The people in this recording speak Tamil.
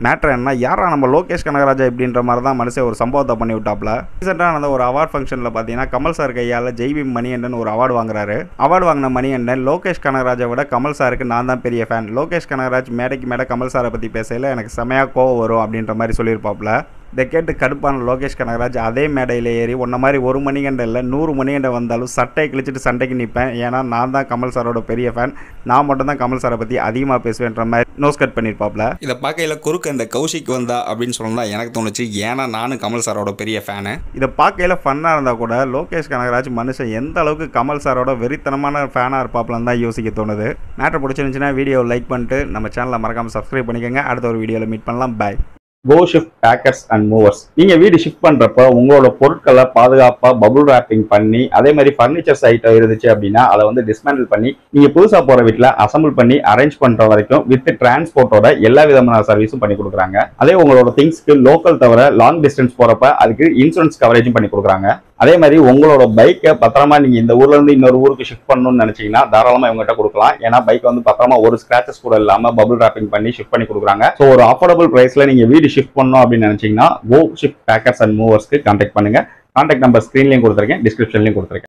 மேட்ரு என்ன யாரா நம்ம லோகேஷ் கனகராஜா இப்படின்ற மாதிரி தான் மனுஷன் ஒரு சம்பவத்தை பண்ணி விட்டாப்ல ரீசெண்டாக நடந்த ஒரு அவார்ட் ஃபங்க்ஷனில் பார்த்தீங்கன்னா கமல் சார் கையால் ஜெய்பீம் மணிகண்டன் ஒரு அவார்டு வாங்குறாரு அவார்டு வாங்கின மணிகண்டன் லோகேஷ் கனகராஜை விட கமல் சாருக்கு நான் தான் பெரிய ஃபேன் லோகேஷ் கனகராஜ் மேடைக்கு மேடை கமல் சாரை பற்றி பேசையில் எனக்கு செமையாக கோவம் வரும் அப்படின்ற மாதிரி சொல்லியிருப்பாப்ல இதை கேட்டு கடுப்பான லோகேஷ் கனகராஜ் அதே மேடையில் ஏறி உன்ன மாதிரி ஒரு மணிகண்ட இல்லை நூறு மணிகண்ட வந்தாலும் சட்டையை கிழிச்சிட்டு சண்டைக்கு நிற்பேன் ஏன்னா நான் தான் கமல் சாரோட பெரிய ஃபேன் நான் மட்டும் தான் கமல் சாரை பற்றி அதிகமாக பேசுவேன்ற மாதிரி நோஸ் கட் பண்ணியிருப்பாப்ல இதை பார்க்கையில் குறுக்க இந்த கௌஷிக் வந்தா அப்படின்னு சொல்லலாம் எனக்கு தோணுச்சு ஏன்னா நானும் கமல் சாரோட பெரிய ஃபேனு இதை பார்க்கையில் ஃபன்னாக இருந்தால் கூட லோகேஷ் கனகராஜ் மனுஷன் எந்த அளவுக்கு கமல் சாரோட வெறித்தனமான ஃபேனாக இருப்பாப்லன்னு தான் யோசிக்க தோணுது மேட்டர் பிடிச்சிருந்துச்சுன்னா வீடியோ லைக் பண்ணிட்டு நம்ம சேனலை மறக்காமல் சப்ஸ்கிரைப் பண்ணிக்கோங்க அடுத்த ஒரு வீடியோவில் மீட் பண்ணலாம் bye Go Shift Packers and Movers நீங்க வீடு ஷிஃப்ட் பண்றப்ப உங்களோட பொருட்களை பாதுகாப்பா பபுள் ராப்பிங் பண்ணி அதே மாதிரி ஃபர்னிச்சர்ஸ் ஐட்டம் இருந்துச்சு அப்படின்னா அதை வந்து டிஸ்மேண்டில் பண்ணி நீங்க புதுசா போற வீட்டுல அசம்பிள் பண்ணி அரேஞ்ச் பண்ற வரைக்கும் வித் டிரான்ஸ்போர்ட்டோட எல்லா விதமான சர்வீஸும் பண்ணி கொடுக்குறாங்க அதே உங்களோட திங்ஸ்க்கு லோக்கல் தவிர லாங் டிஸ்டன்ஸ் போறப்ப அதுக்கு இன்சூரன்ஸ் கவரேஜும் பண்ணி கொடுக்குறாங்க அதே மாதிரி உங்களோட பைக்கை பத்திரமா நீங்க இந்த ஊர்ல இருந்து இன்னொரு ஊருக்கு ஷிஃப்ட் பண்ணணும்னு நினைச்சீங்கன்னா தாராளமா இவங்ககிட்ட கொடுக்கலாம் ஏன்னா பைக் வந்து பத்திரமா ஒரு ஸ்கிராச்சஸ் கூட இல்லாம பபுள் ராப்பிங் பண்ணி ஷிஃப்ட் பண்ணி கொடுக்குறாங்க ஸோ ஒரு அஃபோர்டபுள் பிரைஸ்ல நீங்க வீடு ஷிஃப்ட் பண்ணணும் அப்படின்னு நினைச்சீங்கன்னா கோ ஷிஃப்ட் பேக்கர்ஸ் அண்ட் மூவர்ஸ்க்கு கான்டாக்ட் பண்ணுங்க கான்டாக்ட் நம்பர் ஸ்க்ரீன்லையும் கொடுத்துருக்கேன் டிஸ்கிரிப்ஷன்லையும் கொடுத்துருக்கேன்